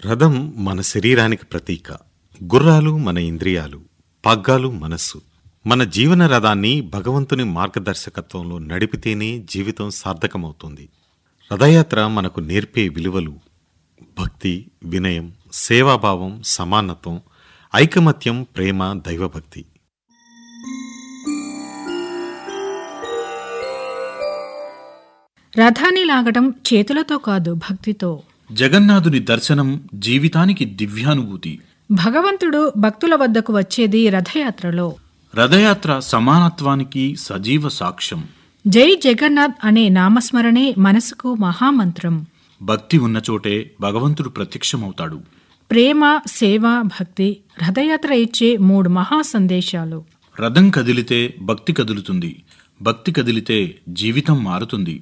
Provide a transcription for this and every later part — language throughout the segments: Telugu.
రథం మన శరీరానికి ప్రతీక గుర్రాలు మన ఇంద్రియాలు పగ్గాలు మనస్సు మన జీవన రథాన్ని భగవంతుని మార్గదర్శకత్వంలో నడిపితేనే జీవితం సార్థకమవుతుంది రథయాత్ర మనకు నేర్పే విలువలు భక్తి వినయం సేవాభావం సమానత్వం ఐకమత్యం ప్రేమ దైవభక్తి రథాన్ని లాగడం చేతులతో కాదు భక్తితో జగన్నాథుని దర్శనం జీవితానికి దివ్యానుభూతి భగవంతుడు భక్తుల వద్దకు వచ్చేది రథయాత్రలో రథయాత్ర సమానత్వానికి సజీవ సాక్ష్యం జై జగన్నాథ్ అనే నామస్మరణే మనసుకు మహామంత్రం భక్తి ఉన్న చోటే భగవంతుడు ప్రత్యక్షమవుతాడు ప్రేమ సేవ భక్తి రథయాత్ర ఇచ్చే మూడు మహా సందేశాలు రథం కదిలితే భక్తి కదులుతుంది భక్తి కదిలితే జీవితం మారుతుంది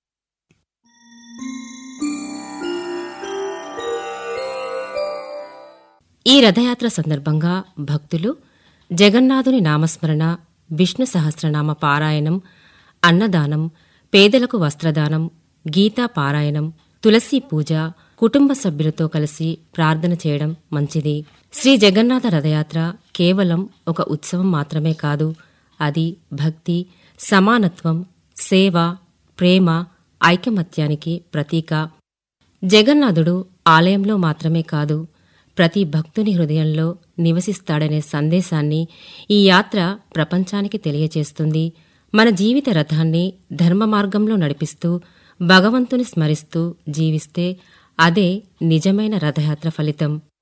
ఈ రథయాత్ర సందర్భంగా భక్తులు జగన్నాథుని నామస్మరణ విష్ణు సహస్రనామ పారాయణం అన్నదానం పేదలకు వస్త్రదానం గీతా పారాయణం తులసి పూజ కుటుంబ సభ్యులతో కలిసి ప్రార్థన చేయడం మంచిది శ్రీ జగన్నాథ రథయాత్ర కేవలం ఒక ఉత్సవం మాత్రమే కాదు అది భక్తి సమానత్వం సేవ ప్రేమ ఐకమత్యానికి ప్రతీక జగన్నాథుడు ఆలయంలో మాత్రమే కాదు ప్రతి భక్తుని హృదయంలో నివసిస్తాడనే సందేశాన్ని ఈ యాత్ర ప్రపంచానికి తెలియచేస్తుంది మన జీవిత రథాన్ని ధర్మ మార్గంలో నడిపిస్తూ భగవంతుని స్మరిస్తూ జీవిస్తే అదే నిజమైన రథయాత్ర ఫలితం